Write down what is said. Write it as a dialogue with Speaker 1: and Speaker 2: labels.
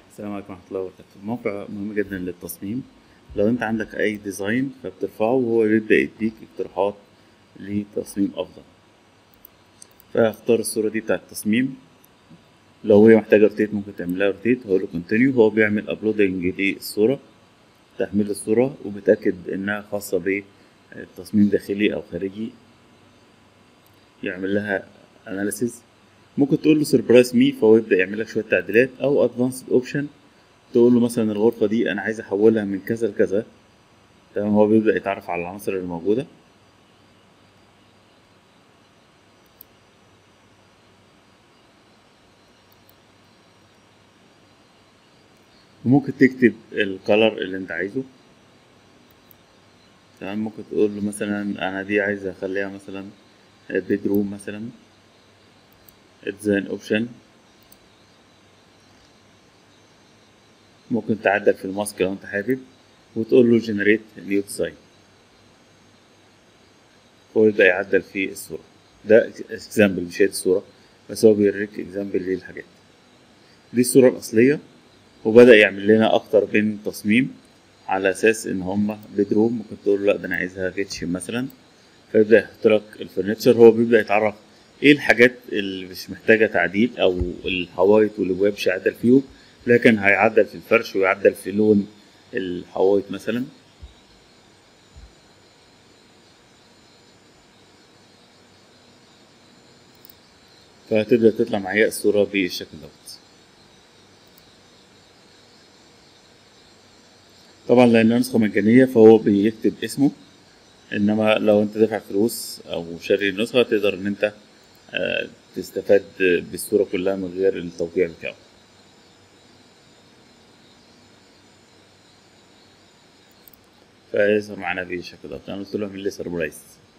Speaker 1: السلام عليكم ورحمة الله وبركاته الموقع مهم جدا للتصميم لو انت عندك اي ديزاين فبترفعه وهو بيبدأ يديك اقتراحات لتصميم افضل فاختار الصورة دي بتاعة التصميم لو هي محتاجة روتيت ممكن تعملها روتيت هقوله كونتينيو هو بيعمل ابلودنج للصورة تحميل الصورة وبتأكد انها خاصة بتصميم داخلي او خارجي يعمل لها اناليسيز ممكن تقول له سربرايز مي فهو يبدا يعمل لك شويه تعديلات او ادفانسد اوبشن تقول له مثلا الغرفه دي انا عايز احولها من كذا لكذا تمام هو بيبدا يتعرف على العناصر اللي موجوده وممكن تكتب الكالر اللي انت عايزه تمام ممكن تقول له مثلا انا دي عايز اخليها مثلا بيدروم مثلا ديزاين اوبشن ممكن تعدل في الماسك لو انت حابب وتقول له جنريت نيو ديزاين هو يبدأ يعدل في الصورة ده اكزامبل مش هي دي الصورة بس هو بيوريك اكزامبل للحاجات دي الصورة الأصلية وبدأ يعمل لنا أكتر من تصميم على أساس إن هما بيدروم ممكن تقول له لأ ده أنا عايزها كيتشن مثلا فيبدأ يحط لك الفرنتشر هو بيبدأ يتعرف ايه الحاجات اللي مش محتاجه تعديل او الحوايط والابواب مش هيعدل فيهم لكن هيعدل في الفرش ويعدل في لون الحوايط مثلا فهتبدا تطلع معايا الصوره بالشكل دوت طبعا لانها نسخه مجانيه فهو بيكتب اسمه انما لو انت دافع فلوس او شاري النسخه تقدر ان انت تستفاد بالصورة كلها من غير التوقيع بتاعه فيظهر معانا بالشكل ده انا قلت له اعمل لي سربرايز